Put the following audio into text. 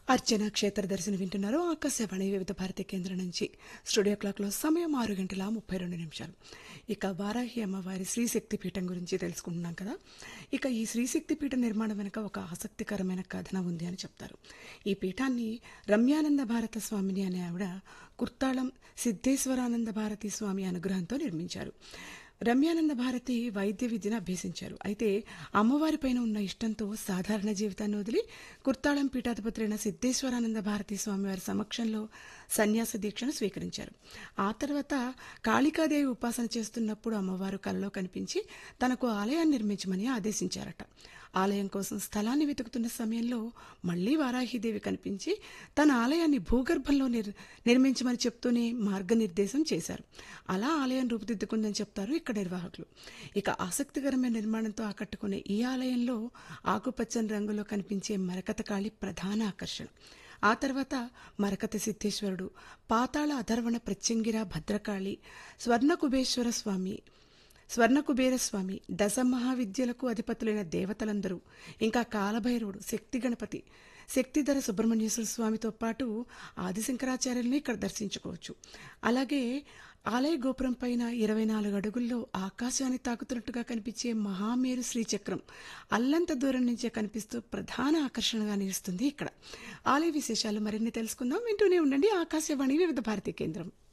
అర్చన క్షేత్ర దర్శనం వింటున్నారు ఆకాశవాణి వివిధ భారతి కేంద్రం నుంచి స్టూడియో క్లాక్లో సమయం ఆరు గంటల ముప్పై రెండు నిమిషాలు ఇక వారాహి అమ్మవారి శ్రీశక్తి పీఠం గురించి తెలుసుకుంటున్నాం కదా ఇక ఈ శ్రీశక్తి పీఠ నిర్మాణం వెనుక ఒక ఆసక్తికరమైన కథనం ఉంది అని చెప్తారు ఈ పీఠాన్ని రమ్యానంద భారత స్వామిని అనే ఆవిడ కుర్తాళం సిద్ధేశ్వరానంద భారతి స్వామి అనుగ్రహంతో నిర్మించారు రమ్యానంద భారతి వైద్య విద్యను అభ్యసించారు అయితే అమ్మవారిపైన ఉన్న ఇష్టంతో సాధారణ జీవితాన్ని వదిలి కుర్తాళం పీఠాధిపతులైన సిద్ధేశ్వరానంద భారతి స్వామివారి సమక్షంలో సన్యాస దీక్షను స్వీకరించారు ఆ తర్వాత కాళికాదేవి ఉపాసన చేస్తున్నప్పుడు అమ్మవారు కలలో కనిపించి తనకు ఆలయాన్ని నిర్మించమని ఆదేశించారట ఆలయం కోసం స్థలాన్ని వెతుకుతున్న సమయంలో మళ్లీ వారాహిదేవి కనిపించి తన ఆలయాన్ని భూగర్భంలో నిర్ నిర్మించమని చెప్తూనే మార్గనిర్దేశం చేశారు అలా ఆలయం రూపుదిద్దుకుందని చెప్తారు ఇక్కడ నిర్వాహకులు ఇక ఆసక్తికరమైన నిర్మాణంతో ఆకట్టుకునే ఈ ఆలయంలో ఆకుపచ్చని రంగులో కనిపించే మరకత కాళి ప్రధాన ఆకర్షణ ఆ తర్వాత మరకత సిద్ధేశ్వరుడు పాతాళ అధర్వణ ప్రత్యంగిర భద్రకాళి స్వర్ణకుబేశ్వర స్వామి స్వర్ణకుబేర స్వామి దశ మహావిద్యలకు అధిపతులైన దేవతలందరూ ఇంకా కాలభైరవుడు శక్తి గణపతి శక్తిధర సుబ్రహ్మణ్యేశ్వర స్వామితో పాటు ఆదిశంకరాచార్యుల్ని ఇక్కడ దర్శించుకోవచ్చు అలాగే ఆలయ గోపురం పైన ఇరవై నాలుగు అడుగుల్లో ఆకాశాన్ని తాకుతున్నట్టుగా కనిపించే మహామేరు శ్రీచక్రం అల్లంత దూరం నుంచే కనిపిస్తూ ప్రధాన ఆకర్షణగా నిలుస్తుంది ఇక్కడ ఆలయ విశేషాలు మరిన్ని తెలుసుకుందాం వింటూనే ఉండండి ఆకాశవాణి వివిధ భారతీ కేంద్రం